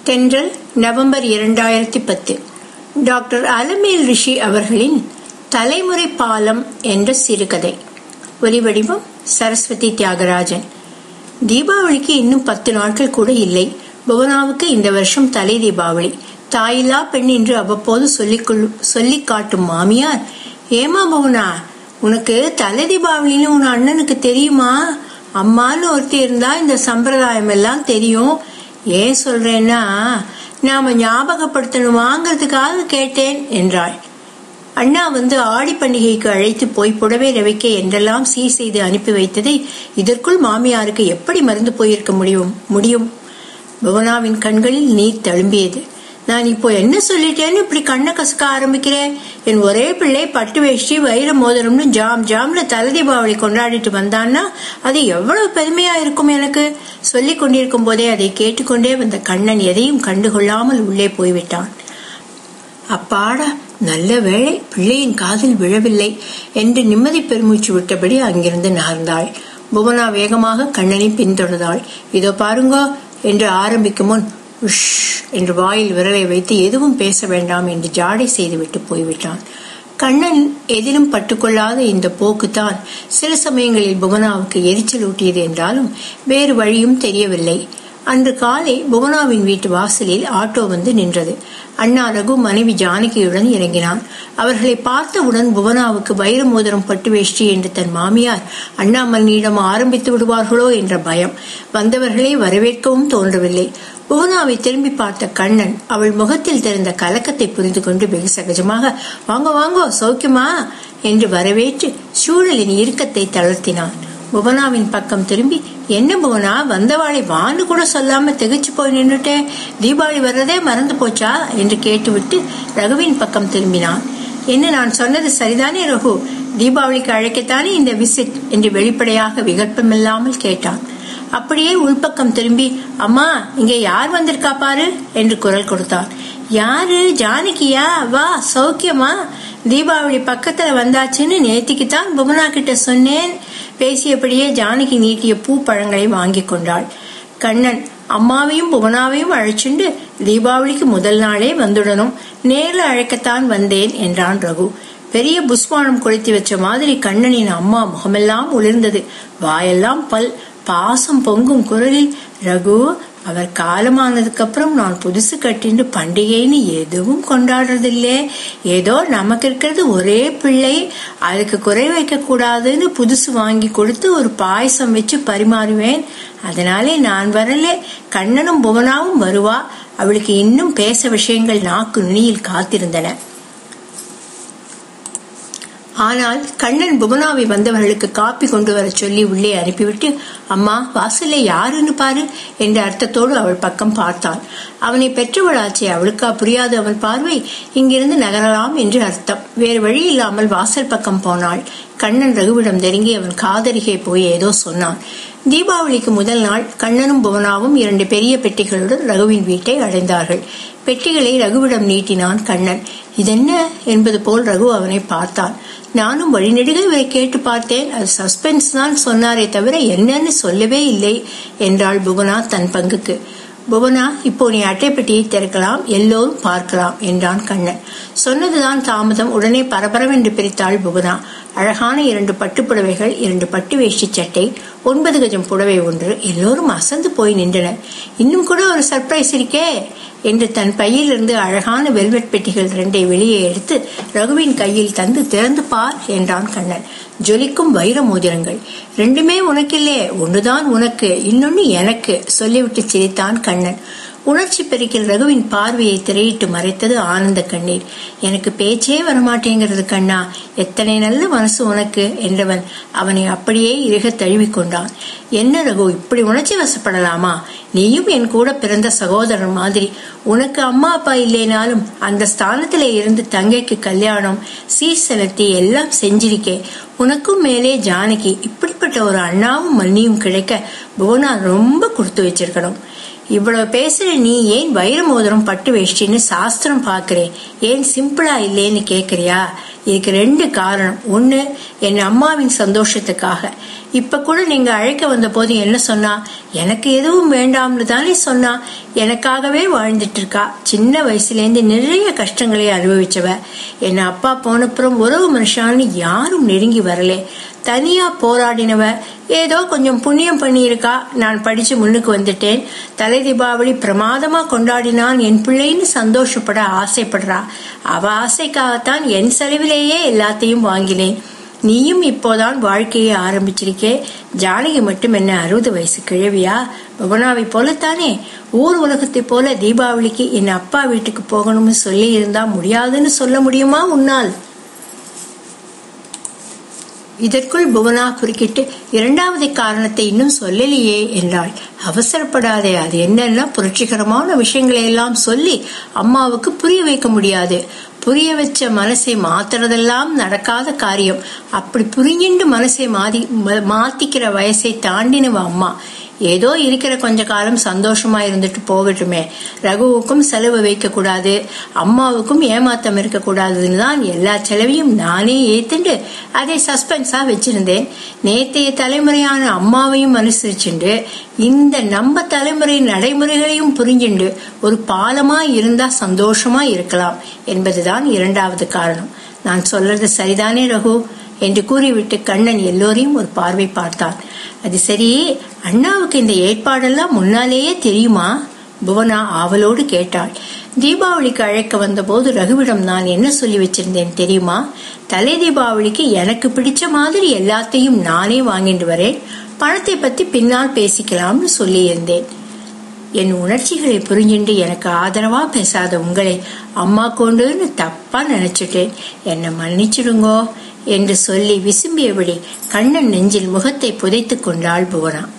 தென்றல் நவம்பர் இரண்டாயிரத்தி பத்து டாக்டர் அலமேல் ரிஷி அவர்களின் தலைமுறை பாலம் என்ற சிறுகதை ஒலிவடிவம் சரஸ்வதி தியாகராஜன் தீபாவளிக்கு இன்னும் பத்து நாட்கள் கூட இல்லை புவனாவுக்கு இந்த வருஷம் தலை தீபாவளி தாயில்லா பெண் என்று அவ்வப்போது சொல்லிக் சொல்லிக் காட்டும் மாமியார் ஏமா புவனா உனக்கு தலை தீபாவளின்னு உன் அண்ணனுக்கு தெரியுமா அம்மான்னு ஒருத்தி இருந்தா இந்த சம்பிரதாயம் எல்லாம் தெரியும் ஏன் சொல்றேன்னா நாம ஞாபகப்படுத்தணுமாங்கிறதுக்காக கேட்டேன் என்றாள் அண்ணா வந்து ஆடி பண்டிகைக்கு அழைத்து போய் புடவை ரவிக்க என்றெல்லாம் சீர் செய்து அனுப்பி வைத்ததை இதற்குள் மாமியாருக்கு எப்படி மறந்து போயிருக்க முடியும் முடியும் புவனாவின் கண்களில் நீர் தழும்பியது நான் இப்போ என்ன சொல்லிட்டேன்னு இப்படி கண்ணை கசக்க ஆரம்பிக்கிறேன் என் ஒரே பிள்ளை பட்டு வேஷ்டி வைர மோதிரம்னு ஜாம் ஜாம்ல தலை தீபாவளி கொண்டாடிட்டு வந்தான்னா அது எவ்வளவு பெருமையா இருக்கும் எனக்கு சொல்லி கொண்டிருக்கும் போதே அதை கேட்டுக்கொண்டே வந்த கண்ணன் எதையும் கண்டுகொள்ளாமல் உள்ளே போய்விட்டான் அப்பாடா நல்ல வேளை பிள்ளையின் காதில் விழவில்லை என்று நிம்மதி பெருமூச்சு விட்டபடி அங்கிருந்து நகர்ந்தாள் புவனா வேகமாக கண்ணனை பின்தொடர்ந்தாள் இதோ பாருங்கோ என்று ஆரம்பிக்கும் முன் உஷ் என்று வாயில் விரலை வைத்து எதுவும் பேச வேண்டாம் என்று ஜாடை செய்துவிட்டு போய்விட்டான் கண்ணன் எதிலும் பட்டுக்கொள்ளாத இந்த போக்குத்தான் சில சமயங்களில் புவனாவுக்கு எரிச்சல் ஊட்டியது என்றாலும் வேறு வழியும் தெரியவில்லை அன்று காலை புவனாவின் வீட்டு வாசலில் ஆட்டோ வந்து நின்றது அண்ணா ரகு மனைவி ஜானகியுடன் இறங்கினான் அவர்களை பார்த்தவுடன் புவனாவுக்கு வைர மோதிரம் பட்டு வேஷ்டி என்று தன் மாமியார் அண்ணாமலையிடம் ஆரம்பித்து விடுவார்களோ என்ற பயம் வந்தவர்களை வரவேற்கவும் தோன்றவில்லை புவனாவை திரும்பி பார்த்த கண்ணன் அவள் முகத்தில் தெரிந்த கலக்கத்தை புரிந்து கொண்டு வெகு சகஜமாக வாங்க வாங்கோ சௌக்கியமா என்று வரவேற்று சூழலின் இறுக்கத்தை தளர்த்தினான் புவனாவின் பக்கம் திரும்பி என்ன புவனா வந்தவாளை வான்னு கூட சொல்லாம திகச்சு போய் நின்றுட்டேன் தீபாவளி வர்றதே மறந்து போச்சா என்று கேட்டுவிட்டு ரகுவின் பக்கம் திரும்பினான் என்ன நான் சொன்னது சரிதானே ரகு தீபாவளிக்கு அழைக்கத்தானே இந்த விசிட் என்று வெளிப்படையாக விகல்பமில்லாமல் கேட்டான் அப்படியே உள்பக்கம் திரும்பி அம்மா இங்க யார் வந்திருக்கா பாரு என்று குரல் கொடுத்தார் யாரு ஜானகியா வா சௌக்கியமா தீபாவளி பக்கத்துல வந்தாச்சுன்னு நேத்திக்கு தான் புவனா கிட்ட சொன்னேன் பேசியபடியே ஜானகி நீட்டிய பூ பழங்களை வாங்கி கொண்டாள் கண்ணன் அம்மாவையும் புவனாவையும் அழைச்சுண்டு தீபாவளிக்கு முதல் நாளே வந்துடணும் நேர்ல அழைக்கத்தான் வந்தேன் என்றான் ரகு பெரிய புஷ்பானம் கொளுத்தி வச்ச மாதிரி கண்ணனின் அம்மா முகமெல்லாம் உளிர்ந்தது வாயெல்லாம் பல் பாசம் பொங்கும் குரலில் ரகு அவர் காலமானதுக்கு அப்புறம் நான் புதுசு கட்டிண்டு பண்டிகைன்னு எதுவும் கொண்டாடுறதில்லே ஏதோ நமக்கு இருக்கிறது ஒரே பிள்ளை அதுக்கு குறை வைக்க கூடாதுன்னு புதுசு வாங்கி கொடுத்து ஒரு பாயசம் வச்சு பரிமாறுவேன் அதனாலே நான் வரல கண்ணனும் புவனாவும் வருவா அவளுக்கு இன்னும் பேச விஷயங்கள் நாக்கு நுனியில் காத்திருந்தன ஆனால் கண்ணன் புவனாவை வந்தவர்களுக்கு காப்பி கொண்டு வர சொல்லி உள்ளே அனுப்பிவிட்டு அம்மா வாசல்ல யாருன்னு பாரு என்ற அர்த்தத்தோடு அவள் பக்கம் பார்த்தான் அவனை பெற்றவளாச்சே அவளுக்கா புரியாது அவன் பார்வை இங்கிருந்து நகரலாம் என்று அர்த்தம் வேறு வழி இல்லாமல் வாசல் பக்கம் போனாள் கண்ணன் ரகுவிடம் நெருங்கி அவன் காதருகே போய் ஏதோ சொன்னான் தீபாவளிக்கு முதல் நாள் கண்ணனும் புவனாவும் இரண்டு பெரிய பெட்டிகளுடன் ரகுவின் வீட்டை அடைந்தார்கள் பெட்டிகளை ரகுவிடம் நீட்டினான் கண்ணன் இதென்ன என்பது போல் ரகு அவனை பார்த்தான் நானும் வழிநெடுக இவரை கேட்டு பார்த்தேன் அது சஸ்பென்ஸ் தான் சொன்னாரே தவிர என்னன்னு சொல்லவே இல்லை என்றாள் புவனா தன் பங்குக்கு புவனா இப்போ நீ அட்டைப்பெட்டியை திறக்கலாம் எல்லோரும் பார்க்கலாம் என்றான் கண்ணன் சொன்னதுதான் தாமதம் உடனே பரபரவென்று பிரித்தாள் புவனா அழகான இரண்டு பட்டு புடவைகள் இரண்டு பட்டு வேஷ்டி சட்டை ஒன்பது கஜம் புடவை ஒன்று எல்லோரும் அசந்து போய் நின்றனர் இன்னும் கூட ஒரு சர்ப்ரைஸ் இருக்கே என்று தன் பையிலிருந்து அழகான வெல்வெட் பெட்டிகள் ரெண்டை வெளியே எடுத்து ரகுவின் கையில் தந்து திறந்து பார் என்றான் கண்ணன் ஜொலிக்கும் வைர மோதிரங்கள் ரெண்டுமே உனக்கில்லே ஒன்றுதான் உனக்கு இன்னொன்னு எனக்கு சொல்லிவிட்டு சிரித்தான் கண்ணன் உணர்ச்சி பெருக்கில் ரகுவின் பார்வையை திரையிட்டு மறைத்தது ஆனந்த கண்ணீர் எனக்கு பேச்சே வரமாட்டேங்கிறது கண்ணா எத்தனை நல்ல மனசு உனக்கு என்றவன் அவனை அப்படியே இறுக தழுவிக்கொண்டான் என்ன ரகு இப்படி உணர்ச்சி வசப்படலாமா நீயும் என் கூட பிறந்த சகோதரன் மாதிரி உனக்கு அம்மா அப்பா இல்லைனாலும் அந்த ஸ்தானத்துல இருந்து தங்கைக்கு கல்யாணம் சீர் செலுத்தி எல்லாம் செஞ்சிருக்கேன் உனக்கும் மேலே ஜானகி இப்படிப்பட்ட ஒரு அண்ணாவும் மண்ணியும் கிடைக்க புவனா ரொம்ப கொடுத்து வச்சிருக்கணும் இவ்வளவு பேசுற நீ ஏன் வைர மோதிரம் பட்டு வேஷ்டின்னு சாஸ்திரம் பாக்குறேன் ஏன் சிம்பிளா இல்லேன்னு கேக்குறியா இதுக்கு ரெண்டு காரணம் ஒண்ணு என் அம்மாவின் சந்தோஷத்துக்காக இப்ப கூட நீங்க அழைக்க வந்த போது என்ன சொன்னா எனக்கு எதுவும் வேண்டாம்னு தானே சொன்னா எனக்காகவே வாழ்ந்துட்டு இருக்கா சின்ன வயசுல இருந்து நிறைய கஷ்டங்களை அனுபவிச்சவ என்ன அப்பா போனப்புறம் உறவு மனுஷான்னு யாரும் நெருங்கி வரலே தனியா போராடினவ ஏதோ கொஞ்சம் புண்ணியம் பண்ணியிருக்கா நான் படிச்சு முன்னுக்கு வந்துட்டேன் தலை தீபாவளி பிரமாதமா கொண்டாடினான் என் பிள்ளைன்னு சந்தோஷப்பட ஆசைப்படுறா அவ ஆசைக்காகத்தான் என் செலவிலேயே எல்லாத்தையும் வாங்கினேன் நீயும் இப்போதான் வாழ்க்கையை ஆரம்பிச்சிருக்கே ஜானகி மட்டும் என்ன அறுபது வயசு கிழவியா புவனாவை போலத்தானே ஊர் உலகத்தை போல தீபாவளிக்கு என் அப்பா வீட்டுக்கு போகணும்னு சொல்லி இருந்தா முடியாதுன்னு சொல்ல முடியுமா உன்னால் இதற்குள் புவனா குறுக்கிட்டு இரண்டாவது காரணத்தை இன்னும் சொல்லலையே என்றாள் அவசரப்படாதே அது என்னன்னா புரட்சிகரமான விஷயங்களை எல்லாம் சொல்லி அம்மாவுக்கு புரிய வைக்க முடியாது புரிய வச்ச மனசை மாத்துறதெல்லாம் நடக்காத காரியம் அப்படி புரிஞ்சிண்டு மனசை மாதி மாத்திக்கிற வயசை தாண்டினவ அம்மா ஏதோ இருக்கிற கொஞ்ச காலம் சந்தோஷமா இருந்துட்டு போகட்டுமே ரகுவுக்கும் செலவு வைக்க கூடாது அம்மாவுக்கும் ஏமாத்தம் இருக்க கூடாதுன்னு தான் எல்லா செலவையும் நானே ஏத்துண்டு அதை சஸ்பென்ஸா வச்சிருந்தேன் நேத்தைய தலைமுறையான அம்மாவையும் அனுசரிச்சுண்டு இந்த நம்ம தலைமுறை நடைமுறைகளையும் புரிஞ்சுண்டு ஒரு பாலமா இருந்தா சந்தோஷமா இருக்கலாம் என்பதுதான் இரண்டாவது காரணம் நான் சொல்றது சரிதானே ரகு என்று கூறிவிட்டு கண்ணன் எல்லோரையும் ஒரு பார்வை பார்த்தான் அது சரி அண்ணாவுக்கு இந்த ஏற்பாடெல்லாம் முன்னாலேயே தெரியுமா புவனா ஆவலோடு கேட்டாள் தீபாவளிக்கு அழைக்க வந்தபோது ரகுவிடம் நான் என்ன சொல்லி வச்சிருந்தேன் தெரியுமா தலை தீபாவளிக்கு எனக்கு பிடிச்ச மாதிரி எல்லாத்தையும் நானே வாங்கிட்டு வரேன் பணத்தை பத்தி பின்னால் பேசிக்கலாம்னு சொல்லியிருந்தேன் என் உணர்ச்சிகளை புரிஞ்சுண்டு எனக்கு ஆதரவா பேசாத உங்களை அம்மா கொண்டுன்னு தப்பா நினைச்சிட்டேன் என்னை மன்னிச்சிடுங்கோ என்று சொல்லி விசும்பியபடி கண்ணன் நெஞ்சில் முகத்தை புதைத்துக் கொண்டாள் புவனா